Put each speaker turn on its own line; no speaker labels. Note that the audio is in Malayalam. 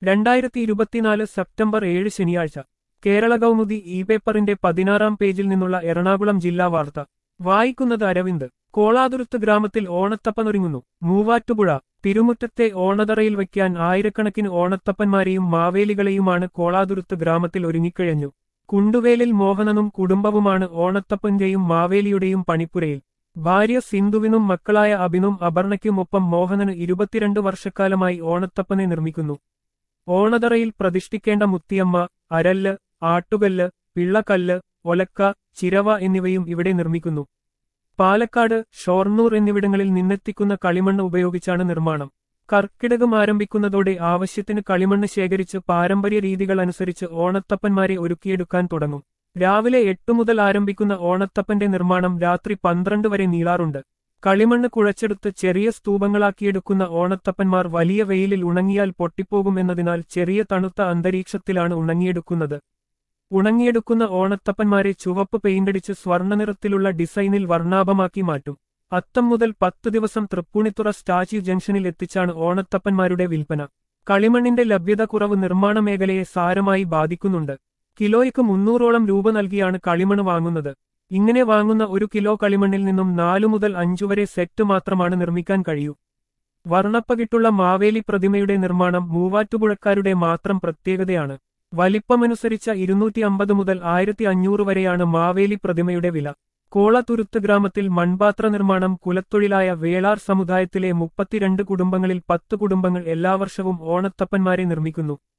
രണ്ടായിരത്തി ഇരുപത്തിനാല് സെപ്റ്റംബർ ഏഴ് ശനിയാഴ്ച കേരള കൗമുദി ഇ പേപ്പറിന്റെ പതിനാറാം പേജിൽ നിന്നുള്ള എറണാകുളം ജില്ലാ വാർത്ത വായിക്കുന്നത് അരവിന്ദ് കോളാതുരുത്ത് ഗ്രാമത്തിൽ ഓണത്തപ്പനൊരുങ്ങുന്നു മൂവാറ്റുപുഴ തിരുമുറ്റത്തെ ഓണതറയിൽ വയ്ക്കാൻ ആയിരക്കണക്കിന് ഓണത്തപ്പന്മാരെയും മാവേലികളെയുമാണ് കോളാതുരുത്ത് ഗ്രാമത്തിൽ ഒരുങ്ങിക്കഴിഞ്ഞു കുണ്ടുവേലിൽ മോഹനനും കുടുംബവുമാണ് ഓണത്തപ്പന്റെയും മാവേലിയുടെയും പണിപ്പുരയിൽ ഭാര്യ സിന്ധുവിനും മക്കളായ അഭിനും അപർണയ്ക്കുമൊപ്പം മോഹനന് ഇരുപത്തിരണ്ട് വർഷക്കാലമായി ഓണത്തപ്പനെ നിർമ്മിക്കുന്നു ഓണതറയിൽ പ്രതിഷ്ഠിക്കേണ്ട മുത്തിയമ്മ അരല്ല് ആട്ടുകല്ല് പിള്ളക്കല്ല് ഒലക്ക ചിരവ എന്നിവയും ഇവിടെ നിർമ്മിക്കുന്നു പാലക്കാട് ഷൊർണൂർ എന്നിവിടങ്ങളിൽ നിന്നെത്തിക്കുന്ന കളിമണ്ണ് ഉപയോഗിച്ചാണ് നിർമ്മാണം കർക്കിടകം ആരംഭിക്കുന്നതോടെ ആവശ്യത്തിന് കളിമണ്ണ് ശേഖരിച്ച് പാരമ്പര്യ രീതികൾ അനുസരിച്ച് ഓണത്തപ്പന്മാരെ ഒരുക്കിയെടുക്കാൻ തുടങ്ങും രാവിലെ എട്ടു മുതൽ ആരംഭിക്കുന്ന ഓണത്തപ്പന്റെ നിർമ്മാണം രാത്രി പന്ത്രണ്ട് വരെ നീളാറുണ്ട് കളിമണ്ണ് കുഴച്ചെടുത്ത് ചെറിയ സ്തൂപങ്ങളാക്കിയെടുക്കുന്ന ഓണത്തപ്പന്മാർ വലിയ വെയിലിൽ ഉണങ്ങിയാൽ പൊട്ടിപ്പോകും എന്നതിനാൽ ചെറിയ തണുത്ത അന്തരീക്ഷത്തിലാണ് ഉണങ്ങിയെടുക്കുന്നത് ഉണങ്ങിയെടുക്കുന്ന ഓണത്തപ്പന്മാരെ ചുവപ്പ് പെയിന്റടിച്ച് സ്വർണ്ണനിറത്തിലുള്ള ഡിസൈനിൽ വർണ്ണാഭമാക്കി മാറ്റും അത്തം മുതൽ പത്ത് ദിവസം തൃപ്പൂണിത്തുറ സ്റ്റാച്യു ജംഗ്ഷനിൽ എത്തിച്ചാണ് ഓണത്തപ്പന്മാരുടെ വിൽപ്പന കളിമണ്ണിന്റെ ലഭ്യത കുറവ് നിർമ്മാണ മേഖലയെ സാരമായി ബാധിക്കുന്നുണ്ട് കിലോയ്ക്ക് മുന്നൂറോളം രൂപ നൽകിയാണ് കളിമണ്ണ് വാങ്ങുന്നത് ഇങ്ങനെ വാങ്ങുന്ന ഒരു കിലോ കളിമണ്ണിൽ നിന്നും നാലു മുതൽ അഞ്ചു വരെ സെറ്റ് മാത്രമാണ് നിർമ്മിക്കാൻ കഴിയൂ വർണ്ണപ്പകിട്ടുള്ള മാവേലി പ്രതിമയുടെ നിർമ്മാണം മൂവാറ്റുപുഴക്കാരുടെ മാത്രം പ്രത്യേകതയാണ് വലിപ്പമനുസരിച്ച ഇരുന്നൂറ്റി അമ്പത് മുതൽ ആയിരത്തി അഞ്ഞൂറ് വരെയാണ് മാവേലി പ്രതിമയുടെ വില കോളതുരുത്ത് ഗ്രാമത്തിൽ മൺപാത്ര നിർമ്മാണം കുലത്തൊഴിലായ വേളാർ സമുദായത്തിലെ മുപ്പത്തിരണ്ട് കുടുംബങ്ങളിൽ പത്ത് കുടുംബങ്ങൾ എല്ലാ വർഷവും ഓണത്തപ്പന്മാരെ നിർമ്മിക്കുന്നു